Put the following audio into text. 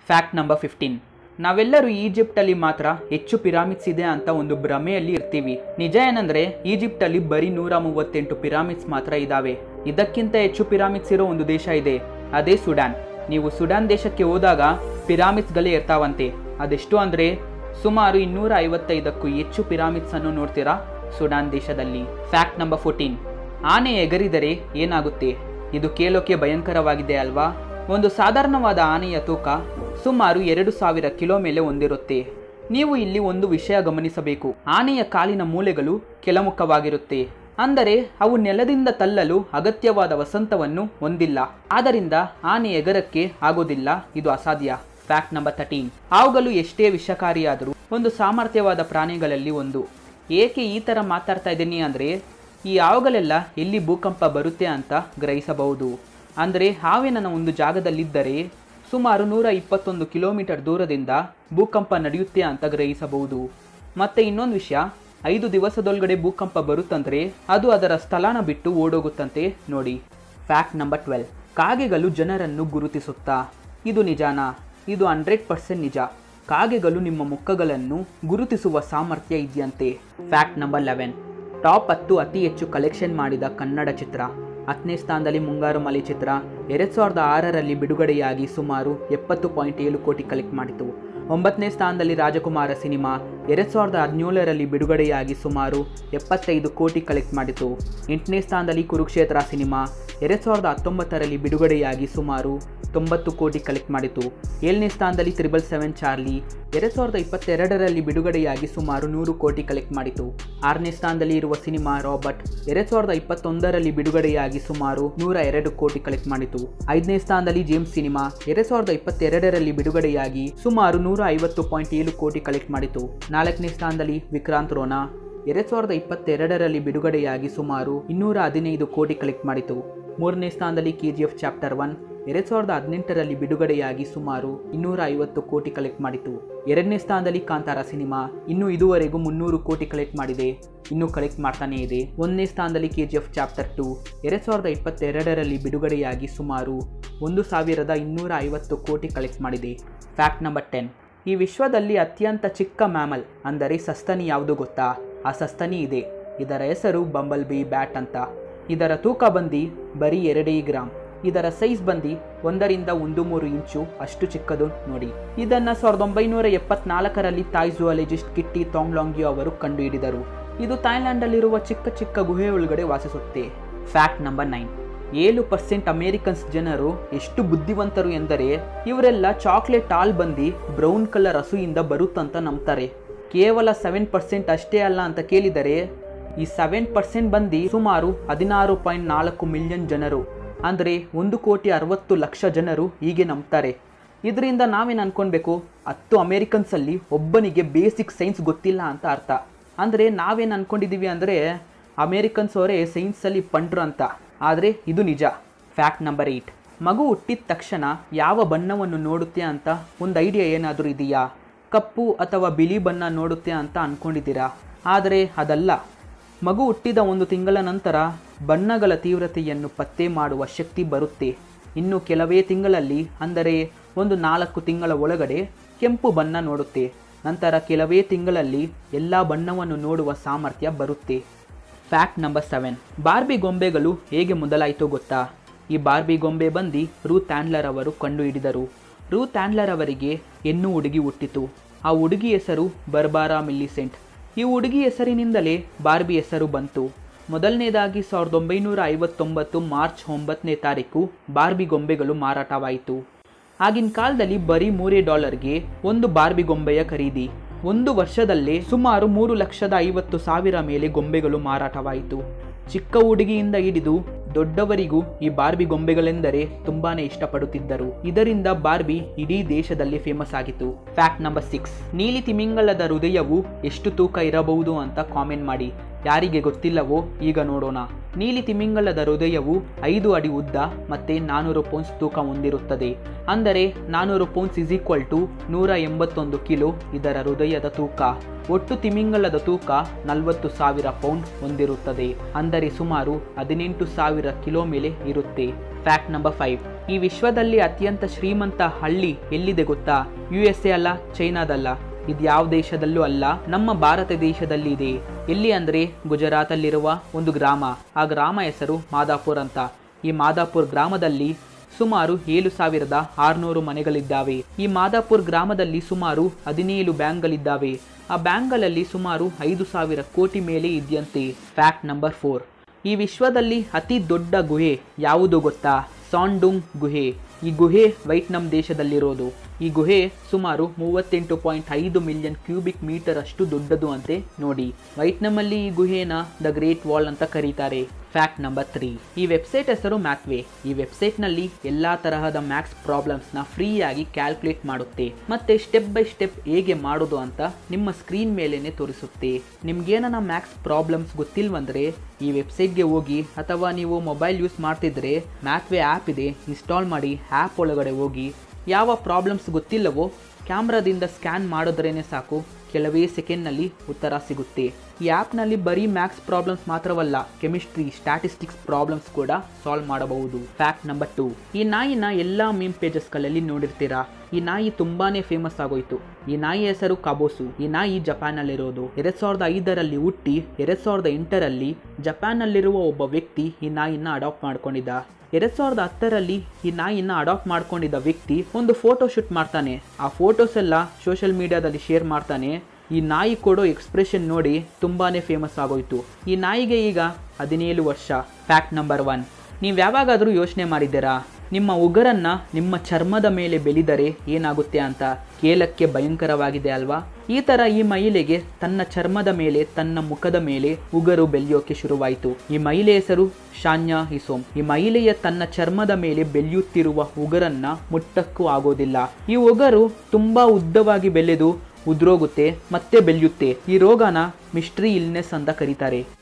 fact number fifteen ನಾವೆಲ್ಲರೂ ಈಜಿಪ್ಟಲ್ಲಿ ಮಾತ್ರ ಹೆಚ್ಚು ಪಿರಾಮಿಡ್ಸ್ ಇದೆ ಅಂತ ಒಂದು ಭ್ರಮೆಯಲ್ಲಿ ಇರ್ತೀವಿ ನಿಜ ಏನಂದ್ರೆ ಈಜಿಪ್ಟಲ್ಲಿ ಬರೀ ನೂರ ಮೂವತ್ತೆಂಟು ಪಿರಾಮಿಡ್ಸ್ ಮಾತ್ರ ಇದಾವೆ ಇದಕ್ಕಿಂತ ಹೆಚ್ಚು ಪಿರಾಮಿಡ್ಸ್ ಇರೋ ಒಂದು ದೇಶ ಇದೆ ಅದೇ ಸುಡಾನ್ ನೀವು ಸುಡಾನ್ ದೇಶಕ್ಕೆ ಹೋದಾಗ ಪಿರಾಮಿಡ್ಸ್ಗಳೇ ಇರ್ತಾವಂತೆ ಅದೆಷ್ಟು ಅಂದ್ರೆ ಸುಮಾರು ಇನ್ನೂರ ಐವತ್ತೈದಕ್ಕೂ ಹೆಚ್ಚು ಪಿರಾಮಿಡ್ಸ್ ಅನ್ನು ನೋಡ್ತೀರಾ ಸುಡಾನ್ ದೇಶದಲ್ಲಿ ಫ್ಯಾಕ್ಟ್ ನಂಬರ್ ಫೋರ್ಟೀನ್ ಆನೆ ಎಗರಿದರೆ ಏನಾಗುತ್ತೆ ಇದು ಕೇಳೋಕೆ ಭಯಂಕರವಾಗಿದೆ ಅಲ್ವಾ ಒಂದು ಸಾಧಾರಣವಾದ ಆನೆಯ ತೂಕ ಸುಮಾರು ಎರಡು ಸಾವಿರ ಕಿಲೋ ಮೇಲೆ ಹೊಂದಿರುತ್ತೆ ನೀವು ಇಲ್ಲಿ ಒಂದು ವಿಷಯ ಗಮನಿಸಬೇಕು ಆನೆಯ ಕಾಲಿನ ಮೂಲೆಗಳು ಕೆಳಮುಖವಾಗಿರುತ್ತೆ ಅಂದರೆ ಅವು ನೆಲದಿಂದ ತಳ್ಳಲು ಅಗತ್ಯವಾದ ವಸಂತವನ್ನು ಹೊಂದಿಲ್ಲ ಆದ್ದರಿಂದ ಆನೆ ಎಗರಕ್ಕೆ ಆಗೋದಿಲ್ಲ ಇದು ಅಸಾಧ್ಯ ಫ್ಯಾಕ್ಟ್ ನಂಬರ್ ತರ್ಟೀನ್ ಅವುಗಳು ಎಷ್ಟೇ ವಿಷಕಾರಿಯಾದರೂ ಒಂದು ಸಾಮರ್ಥ್ಯವಾದ ಪ್ರಾಣಿಗಳಲ್ಲಿ ಒಂದು ಏಕೆ ಈ ಥರ ಮಾತಾಡ್ತಾ ಇದ್ದೀನಿ ಅಂದರೆ ಈ ಹಾವುಗಳೆಲ್ಲ ಎಲ್ಲಿ ಭೂಕಂಪ ಬರುತ್ತೆ ಅಂತ ಗ್ರಹಿಸಬಹುದು ಅಂದರೆ ಹಾವಿನ ಒಂದು ಜಾಗದಲ್ಲಿದ್ದರೆ ಸುಮಾರು ನೂರ ಇಪ್ಪತ್ತೊಂದು ಕಿಲೋಮೀಟರ್ ದೂರದಿಂದ ಭೂಕಂಪ ನಡೆಯುತ್ತೆ ಅಂತ ಗ್ರಹಿಸಬಹುದು ಮತ್ತೆ ಇನ್ನೊಂದು ವಿಷಯ ಐದು ದಿವಸದೊಳಗಡೆ ಭೂಕಂಪ ಬರುತ್ತಂದ್ರೆ ಅದು ಅದರ ಸ್ಥಳನ ಬಿಟ್ಟು ಓಡೋಗುತ್ತಂತೆ ನೋಡಿ ಫ್ಯಾಕ್ಟ್ ನಂಬರ್ ಟ್ವೆಲ್ ಕಾಗೆಗಳು ಜನರನ್ನು ಗುರುತಿಸುತ್ತಾ ಇದು ನಿಜಾನಾ ಇದು ಹಂಡ್ರೆಡ್ ಪರ್ಸೆಂಟ್ ನಿಜ ಕಾಗೆಗಳು ನಿಮ್ಮ ಮುಖಗಳನ್ನು ಗುರುತಿಸುವ ಸಾಮರ್ಥ್ಯ ಇದೆಯಂತೆ ಫ್ಯಾಕ್ಟ್ ನಂಬರ್ ಲೆವೆನ್ ಟಾಪ್ ಹತ್ತು ಅತಿ ಹೆಚ್ಚು ಕಲೆಕ್ಷನ್ ಮಾಡಿದ ಕನ್ನಡ ಚಿತ್ರ ಹತ್ತನೇ ಸ್ಥಾನದಲ್ಲಿ ಮುಂಗಾರು ಮಲೆ ಚಿತ್ರ ಎರಡು ಸಾವಿರದ ಆರರಲ್ಲಿ ಬಿಡುಗಡೆಯಾಗಿ ಸುಮಾರು ಎಪ್ಪತ್ತು ಪಾಯಿಂಟ್ ಏಳು ಕೋಟಿ ಕಲೆಕ್ಟ್ ಮಾಡಿತು ಒಂಬತ್ತನೇ ಸ್ಥಾನದಲ್ಲಿ ರಾಜಕುಮಾರ ಸಿನಿಮಾ ಎರಡು ಸಾವಿರದ ಹದಿನೇಳರಲ್ಲಿ ಬಿಡುಗಡೆಯಾಗಿ ಸುಮಾರು ಎಪ್ಪತ್ತೈದು ಕೋಟಿ ಕಲೆಕ್ಟ್ ಮಾಡಿತು ಎಂಟನೇ ಸ್ಥಾನದಲ್ಲಿ ಕುರುಕ್ಷೇತ್ರ ಸಿನಿಮಾ ಎರಡು ಸಾವಿರದ ಹತ್ತೊಂಬತ್ತರಲ್ಲಿ ಬಿಡುಗಡೆಯಾಗಿ ಸುಮಾರು ತೊಂಬತ್ತು ಕೋಟಿ ಕಲೆಕ್ಟ್ ಮಾಡಿತು ಏಳನೇ ಸ್ಥಾನದಲ್ಲಿ ತ್ರಿಬಲ್ ಸೆವೆನ್ ಚಾರ್ಲಿ ಎರಡು ಸಾವಿರದ ಇಪ್ಪತ್ತೆರಡರಲ್ಲಿ ಬಿಡುಗಡೆಯಾಗಿ ಸುಮಾರು ನೂರು ಕೋಟಿ ಕಲೆಕ್ಟ್ ಮಾಡಿತು ಆರನೇ ಸ್ಥಾನದಲ್ಲಿ ಇರುವ ಸಿನಿಮಾ ರಾಬರ್ಟ್ ಎರಡು ಸಾವಿರದ ಇಪ್ಪತ್ತೊಂದರಲ್ಲಿ ಬಿಡುಗಡೆಯಾಗಿ ಸುಮಾರು ನೂರ ಎರಡು ಕೋಟಿ ಕಲೆಕ್ಟ್ ಮಾಡಿತು ಐದನೇ ಸ್ಥಾನದಲ್ಲಿ ಜೇಮ್ಸ್ ಸಿನಿಮಾ ಎರಡು ಸಾವಿರದ ಇಪ್ಪತ್ತೆರಡರಲ್ಲಿ ಬಿಡುಗಡೆಯಾಗಿ ಸುಮಾರು ನೂರ ಐವತ್ತು ಪಾಯಿಂಟ್ ಏಳು ಕೋಟಿ ಕಲೆಕ್ಟ್ ಮಾಡಿತು ನಾಲ್ಕನೇ ಸ್ಥಾನದಲ್ಲಿ ವಿಕ್ರಾಂತ್ ರೋನಾ ಎರಡು ಸಾವಿರದ ಇಪ್ಪತ್ತೆರಡರಲ್ಲಿ ಬಿಡುಗಡೆಯಾಗಿ ಸುಮಾರು ಇನ್ನೂರ ಹದಿನೈದು ಕೋಟಿ ಕಲೆಕ್ಟ್ ಮಾಡಿತು ಮೂರನೇ ಸ್ಥಾನದಲ್ಲಿ K G F chapter one ಎರಡು ಸಾವಿರದ ಹದಿನೆಂಟರಲ್ಲಿ ಬಿಡುಗಡೆಯಾಗಿ ಸುಮಾರು ಇನ್ನೂರ ಐವತ್ತು ಕೋಟಿ ಕಲೆಕ್ಟ್ ಮಾಡಿತು ಎರಡನೇ ಸ್ಥಾನದಲ್ಲಿ ಕಾಂತಾರ ಸಿನಿಮಾ ಇನ್ನು ಇದುವರೆಗೂ ಮುನ್ನೂರು ಕೋಟಿ ಕಲೆಕ್ಟ್ ಮಾಡಿದೆ ಇನ್ನೂ ಕಲೆಕ್ಟ್ ಮಾಡ್ತಾನೇ ಇದೆ ಒಂದನೇ ಸ್ಥಾನದಲ್ಲಿ K G F chapter two ಎರಡು ಸಾವಿರದ ಇಪ್ಪತ್ತೆರಡರಲ್ಲಿ ಬಿಡುಗಡೆಯಾಗಿ ಸುಮಾರು ಒಂದು ಸಾವಿರದ ಇನ್ನೂರ ಐವತ್ತು ಕೋಟಿ ಕಲೆಕ್ಟ್ ಮಾಡಿದೆ ಫ್ಯಾಕ್ಟ್ ನಂಬರ್ ಟೆನ್ ಈ ವಿಶ್ವದಲ್ಲಿ ಅತ್ಯಂತ ಚಿಕ್ಕ ಮ್ಯಾಮಲ್ ಅಂದರೆ ಸಸ್ತನಿ ಯಾವುದು ಗೊತ್ತಾ ಆ ಸಸ್ತನಿ ಇದೆ ಇದರ ಹೆಸರು ಬಂಬಲ್ ಬಿ ಬ್ಯಾಟ್ ಅಂತ ಇದರ ತೂಕ ಬಂದು ಬರೀ ಎರಡೇ ಗ್ರಾಮ್ ಇದರ ಸೈಜ್ ಬಂದು ಒಂದರಿಂದ ಒಂದು ಮೂರು ಇಂಚು ಅಷ್ಟು ಚಿಕ್ಕದು ನೋಡಿ ಇದನ್ನ ಸಾವಿರದ ಒಂಬೈನೂರ ಎಪ್ಪತ್ನಾಲ್ಕರಲ್ಲಿ ತಾಯ್ ಜುವಾಲಜಿಸ್ಟ್ ಕಿಟ್ಟಿ ತಾಂಗ್ಲಾಂಗ್ಯು ಅವರು ಕಂಡುಹಿಡಿದರು ಇದು ಥೈಲ್ಯಾಂಡಲ್ಲಿರುವ ಚಿಕ್ಕ ಚಿಕ್ಕ ಗುಹೆ ಒಳಗಡೆ ವಾಸಿಸುತ್ತೆ ಫ್ಯಾಕ್ಟ್ ನಂಬರ್ ನೈನ್ ಏಳು ಪರ್ಸೆಂಟ್ ಅಮೇರಿಕನ್ಸ್ ಜನರು ಎಷ್ಟು ಬುದ್ಧಿವಂತರು ಎಂದರೆ ಇವರೆಲ್ಲ ಚಾಕ್ಲೇಟ್ ಹಾಲ್ ಬಂದು ಬ್ರೌನ್ ಕಲರ್ ಹಸುಯಿಂದ ಬರುತ್ತಂತ ನಂಬ್ತಾರೆ ಕೇವಲ ಸೆವೆನ್ ಪರ್ಸೆಂಟ್ ಅಷ್ಟೇ ಅಲ್ಲ ಅಂತ ಕೇಳಿದರೆ ಈ ಸೆವೆನ್ ಪರ್ಸೆಂಟ್ ಬಂದು ಸುಮಾರು ಹದಿನಾರು ಪಾಯಿಂಟ್ ನಾಲ್ಕು ಮಿಲಿಯನ್ ಜನರು ಅಂದರೆ ಒಂದು ಕೋಟಿ ಅರವತ್ತು ಲಕ್ಷ ಜನರು ಹೀಗೆ ನಂಬ್ತಾರೆ ಇದರಿಂದ ನಾವೇನು ಅನ್ಕೊಳ್ಬೇಕು ಹತ್ತು ಅಮೇರಿಕನ್ಸಲ್ಲಿ ಒಬ್ಬನಿಗೆ ಬೇಸಿಕ್ ಸೈನ್ಸ್ ಗೊತ್ತಿಲ್ಲ ಅಂತ ಅರ್ಥ ಅಂದರೆ ನಾವೇನು ಅನ್ಕೊಂಡಿದ್ದೀವಿ ಅಂದರೆ ಅಮೇರಿಕನ್ಸ್ ಅವರೇ ಸೈನ್ಸಲ್ಲಿ ಪಂಡ್ರು ಅಂತ ಆದರೆ ಇದು ನಿಜ ಫ್ಯಾಕ್ಟ್ ನಂಬರ್ ಏಯ್ಟ್ ಮಗು ಹುಟ್ಟಿದ ತಕ್ಷಣ ಯಾವ ಬಣ್ಣವನ್ನು ನೋಡುತ್ತೆ ಅಂತ ಒಂದು ಐಡಿಯಾ ಏನಾದರೂ ಇದೆಯಾ ಕಪ್ಪು ಅಥವಾ ಬಿಳಿ ಬಣ್ಣ ನೋಡುತ್ತೆ ಅಂತ ಅಂದ್ಕೊಂಡಿದ್ದೀರಾ ಆದರೆ ಅದಲ್ಲ ಮಗು ಹುಟ್ಟಿದ ಒಂದು ತಿಂಗಳ ನಂತರ ಬಣ್ಣಗಳ ತೀವ್ರತೆಯನ್ನು ಪತ್ತೆ ಮಾಡುವ ಶಕ್ತಿ ಬರುತ್ತೆ ಇನ್ನು ಕೆಲವೇ ತಿಂಗಳಲ್ಲಿ ಅಂದರೆ ಒಂದು ನಾಲ್ಕು ತಿಂಗಳ ಒಳಗಡೆ ಕೆಂಪು ಬಣ್ಣ ನೋಡುತ್ತೆ ನಂತರ ಕೆಲವೇ ತಿಂಗಳಲ್ಲಿ ಎಲ್ಲ ಬಣ್ಣವನ್ನು ನೋಡುವ ಸಾಮರ್ಥ್ಯ ಬರುತ್ತೆ ಫ್ಯಾಕ್ಟ್ ನಂಬರ್ ಸೆವೆನ್ ಬಾರ್ಬಿ ಗೊಂಬೆಗಳು ಹೇಗೆ ಮೊದಲಾಯಿತು ಗೊತ್ತಾ ಈ ಬಾರ್ಬಿ ಗೊಂಬೆ ಬಂದು ರೂತ್ ಆ್ಯಂಡ್ಲರ್ ಅವರು ಕಂಡುಹಿಡಿದರು ರೂತ್ ಆ್ಯಂಡ್ಲರ್ ಅವರಿಗೆ ಹೆಣ್ಣು ಹುಡುಗಿ ಹುಟ್ಟಿತು ಆ ಹುಡುಗಿ ಹೆಸರು ಬರ್ಬಾರಾ ಮಿಲ್ಲಿಸೆಂಟ್ ಈ ಹುಡುಗಿ ಹೆಸರಿನಿಂದಲೇ ಬಾರ್ಬಿ ಹೆಸರು ಬಂತು ಮೊದಲನೇದಾಗಿ ಸಾವಿರದ ಒಂಬೈನೂರ ಐವತ್ತೊಂಬತ್ತು ಮಾರ್ಚ್ ಒಂಬತ್ತನೇ ತಾರೀಕು ಬಾರ್ಬಿ ಗೊಂಬೆಗಳು ಮಾರಾಟವಾಯಿತು ಆಗಿನ ಕಾಲದಲ್ಲಿ ಬರೀ ಮೂರೇ ಡಾಲರ್ಗೆ ಒಂದು ಬಾರ್ಬಿ ಗೊಂಬೆಯ ಖರೀದಿ ಒಂದು ವರ್ಷದಲ್ಲೇ ಸುಮಾರು ಮೂರು ಲಕ್ಷದ ಐವತ್ತು ಸಾವಿರ ಮೇಲೆ ಗೊಂಬೆಗಳು ಮಾರಾಟವಾಯಿತು ಚಿಕ್ಕ ಹುಡುಗಿಯಿಂದ ಹಿಡಿದು ದೊಡ್ಡವರಿಗೂ ಈ ಬಾರ್ಬಿ ಗೊಂಬೆಗಳೆಂದರೆ ತುಂಬಾನೇ ಇಷ್ಟಪಡುತ್ತಿದ್ದರು ಇದರಿಂದ ಬಾರ್ಬಿ ಇಡೀ ದೇಶದಲ್ಲಿ ಫೇಮಸ್ ಆಗಿತ್ತು ಫ್ಯಾಕ್ಟ್ ನಂಬರ್ ಸಿಕ್ಸ್ ನೀಲಿ ತಿಮಿಂಗಲದ ಹೃದಯವು ಎಷ್ಟು ತೂಕ ಇರಬಹುದು ಅಂತ ಕಾಮೆಂಟ್ ಮಾಡಿ ಯಾರಿಗೆ ಗೊತ್ತಿಲ್ಲವೋ ಈಗ ನೋಡೋಣ ನೀಲಿ ತಿಮಿಂಗಲದ ಹೃದಯವು ಐದು ಅಡಿ ಉದ್ದ ಮತ್ತೆ ನಾನೂರು ಪೌಂಡ್ಸ್ ತೂಕ ಹೊಂದಿರುತ್ತದೆ ಅಂದರೆ ನಾನೂರು ಪೌಂಡ್ಸ್ ಇಸ್ ಈಕ್ವಲ್ ಟು ನೂರ ಎಂಬತ್ತೊಂದು ಕಿಲೋ ಇದರ ಹೃದಯದ ತೂಕ ಒಟ್ಟು ತಿಮಿಂಗಲದ ತೂಕ ನಲವತ್ತು ಸಾವಿರ ಪೌಂಡ್ ಹೊಂದಿರುತ್ತದೆ ಅಂದರೆ ಸುಮಾರು ಹದಿನೆಂಟು ಸಾವಿರ ಕಿಲೋ ಮೇಲೆ ಇರುತ್ತೆ ಫ್ಯಾಕ್ಟ್ ನಂಬರ್ ಫೈವ್ ಈ ವಿಶ್ವದಲ್ಲಿ ಅತ್ಯಂತ ಶ್ರೀಮಂತ ಹಳ್ಳಿ ಎಲ್ಲಿದೆ ಗೊತ್ತಾ ಯು ಎಸ್ ಎ ಅಲ್ಲ ಚೈನಾದಲ್ಲ ಇದು ಯಾವ ದೇಶದಲ್ಲೂ ಅಲ್ಲ ನಮ್ಮ ಭಾರತ ದೇಶದಲ್ಲಿ ಇದೆ ಎಲ್ಲಿ ಅಂದ್ರೆ ಗುಜರಾತಲ್ಲಿರುವ ಒಂದು ಗ್ರಾಮ ಆ ಗ್ರಾಮ ಹೆಸರು ಮಾದಾಪುರ್ ಅಂತ ಈ ಮಾದಾಪುರ್ ಗ್ರಾಮದಲ್ಲಿ ಸುಮಾರು ಏಳು ಸಾವಿರದ ಆರುನೂರು ಮನೆಗಳಿದ್ದಾವೆ ಈ ಮಾದಾಪುರ್ ಗ್ರಾಮದಲ್ಲಿ ಸುಮಾರು ಹದಿನೇಳು ಬ್ಯಾಂಕ್ಗಳಿದ್ದಾವೆ ಆ ಬ್ಯಾಂಕ್ಗಳಲ್ಲಿ ಸುಮಾರು ಐದು ಸಾವಿರ ಕೋಟಿ ಮೇಲೆ ಇದೆಯಂತೆ ಫ್ಯಾಕ್ಟ್ ನಂಬರ್ ಫೋರ್ ಈ ವಿಶ್ವದಲ್ಲಿ ಅತಿ ದೊಡ್ಡ ಗುಹೆ ಯಾವುದು ಗೊತ್ತಾ ಸಾಂಡುಂಗ್ ಗುಹೆ ಈ ಗುಹೆ ವೈಟ್ನಮ್ ದೇಶದಲ್ಲಿರೋದು ಈ ಗುಹೆ ಸುಮಾರು ಮೂವತ್ತೆಂಟು ಪಾಯಿಂಟ್ ಐದು ಮಿಲಿಯನ್ ಕ್ಯೂಬಿಕ್ ಮೀಟರ್ ಅಷ್ಟು ದೊಡ್ಡದು ಅಂತೆ ನೋಡಿ ವೈಟ್ನಮಲ್ಲಿ ಈ ಗುಹೆನ ದ ಗ್ರೇಟ್ ವಾಲ್ ಅಂತ ಕರೀತಾರೆ ಫ್ಯಾಕ್ಟ್ ನಂಬರ್ ತ್ರೀ ಈ ವೆಬ್ಸೈಟ್ ಹೆಸರು ಮ್ಯಾಥ್ವೇ ಈ ವೆಬ್ಸೈಟ್ನಲ್ಲಿ ಎಲ್ಲಾ ತರಹದ ಮ್ಯಾಥ್ಸ್ ಪ್ರಾಬ್ಲಮ್ಸ್ನ ಫ್ರೀಯಾಗಿ ಕ್ಯಾಲ್ಕುಲೇಟ್ ಮಾಡುತ್ತೆ ಮತ್ತೆ ಸ್ಟೆಪ್ ಬೈ ಸ್ಟೆಪ್ ಹೇಗೆ ಮಾಡೋದು ಅಂತ ನಿಮ್ಮ ಸ್ಕ್ರೀನ್ ಮೇಲೇನೆ ತೋರಿಸುತ್ತೆ ನಿಮ್ಗೇನ ಮ್ಯಾಥ್ಸ್ ಪ್ರಾಬ್ಲಮ್ಸ್ ಗೊತ್ತಿಲ್ವಂದ್ರೆ ಈ ವೆಬ್ಸೈಟ್ಗೆ ಹೋಗಿ ಅಥವಾ ನೀವು ಮೊಬೈಲ್ ಯೂಸ್ ಮಾಡ್ತಿದ್ರೆ ಮ್ಯಾಥ್ವೇ ಆ್ಯಪ್ ಇದೆ ಇನ್ಸ್ಟಾಲ್ ಮಾಡಿ ಆ್ಯಪ್ ಒಳಗಡೆ ಹೋಗಿ ಯಾವ ಪ್ರಾಬ್ಲಮ್ಸ್ ಗೊತ್ತಿಲ್ಲವೋ ಕ್ಯಾಮ್ರಾದಿಂದ ಸ್ಕ್ಯಾನ್ ಮಾಡಿದ್ರೇ ಸಾಕು ಕೆಲವೇ ಸೆಕೆಂಡ್ನಲ್ಲಿ ಉತ್ತರ ಸಿಗುತ್ತೆ ಈ ಆ್ಯಪ್ನಲ್ಲಿ ಬರೀ ಮ್ಯಾಥ್ಸ್ ಪ್ರಾಬ್ಲಮ್ಸ್ ಮಾತ್ರವಲ್ಲ ಕೆಮಿಸ್ಟ್ರಿ ಸ್ಟ್ಯಾಟಿಸ್ಟಿಕ್ಸ್ ಪ್ರಾಬ್ಲಮ್ಸ್ ಕೂಡ ಸಾಲ್ವ್ ಮಾಡಬಹುದು ಫ್ಯಾಕ್ಟ್ ನಂಬರ್ ಟು ಈ ನಾಯಿನ ಎಲ್ಲ ಮೀಮ್ ಪೇಜಸ್ಗಳಲ್ಲಿ ನೋಡಿರ್ತೀರಾ ಈ ನಾಯಿ ತುಂಬಾನೇ ಫೇಮಸ್ ಆಗೋಯ್ತು ಈ ನಾಯಿ ಹೆಸರು ಕಬೋಸು ಈ ನಾಯಿ ಜಪಾನ್ನಲ್ಲಿರೋದು ಎರಡ್ ಸಾವಿರದ ಐದರಲ್ಲಿ ಹುಟ್ಟಿ ಎರಡ್ ಸಾವಿರದ ಎಂಟರಲ್ಲಿ ಜಪಾನ್ನಲ್ಲಿರುವ ಒಬ್ಬ ವ್ಯಕ್ತಿ ಈ ನಾಯಿನ ಅಡಾಪ್ಟ್ ಮಾಡ್ಕೊಂಡಿದ್ದ ಎರಡ್ ಸಾವಿರದ ಹತ್ತರಲ್ಲಿ ಈ ನಾಯಿನ ಅಡಾಪ್ಟ್ ಮಾಡ್ಕೊಂಡಿದ್ದ ವ್ಯಕ್ತಿ ಒಂದು ಫೋಟೋ ಶೂಟ್ ಮಾಡ್ತಾನೆ ಆ ಫೋಟೋಸ್ ಎಲ್ಲ ಸೋಷಿಯಲ್ ಮೀಡಿಯಾದಲ್ಲಿ ಶೇರ್ ಮಾಡ್ತಾನೆ ಈ ನಾಯಿ ಕೊಡೋ ಎಕ್ಸ್ಪ್ರೆಷನ್ ನೋಡಿ ತುಂಬಾನೇ ಫೇಮಸ್ ಆಗೋಯ್ತು ಈ ನಾಯಿಗೆ ಈಗ ಹದಿನೇಳು ವರ್ಷ ಫ್ಯಾಕ್ಟ್ ನಂಬರ್ ಒನ್ ನೀವು ಯಾವಾಗಾದರೂ ಯೋಚನೆ ಮಾಡಿದ್ದೀರಾ ನಿಮ್ಮ ಉಗುರನ್ನ ನಿಮ್ಮ ಚರ್ಮದ ಮೇಲೆ ಬೆಳೆದರೆ ಏನಾಗುತ್ತೆ ಅಂತ ಕೇಳಕ್ಕೆ ಭಯಂಕರವಾಗಿದೆ ಅಲ್ವಾ ಈ ತರ ಈ ಮಹಿಳೆಗೆ ತನ್ನ ಚರ್ಮದ ಮೇಲೆ ತನ್ನ ಮುಖದ ಮೇಲೆ ಉಗರು ಬೆಳೆಯೋಕೆ ಶುರುವಾಯಿತು ಈ ಮಹಿಳೆ ಹೆಸರು ಶಾನ್ಯಾ ಹಿಸೋಮ್ ಈ ಮಹಿಳೆಯ ತನ್ನ ಚರ್ಮದ ಮೇಲೆ ಬೆಳೆಯುತ್ತಿರುವ ಉಗರನ್ನ ಮುಟ್ಟಕ್ಕೂ ಆಗೋದಿಲ್ಲ ಈ ಉಗರು ತುಂಬಾ ಉದ್ದವಾಗಿ ಬೆಳೆದು ಉದ್ರೋಗುತ್ತೆ ಮತ್ತೆ ಬೆಳೆಯುತ್ತೆ ಈ ರೋಗನ ಮಿಸ್ಟ್ರಿ ಇಲ್ನೆಸ್ ಅಂತ ಕರೀತಾರೆ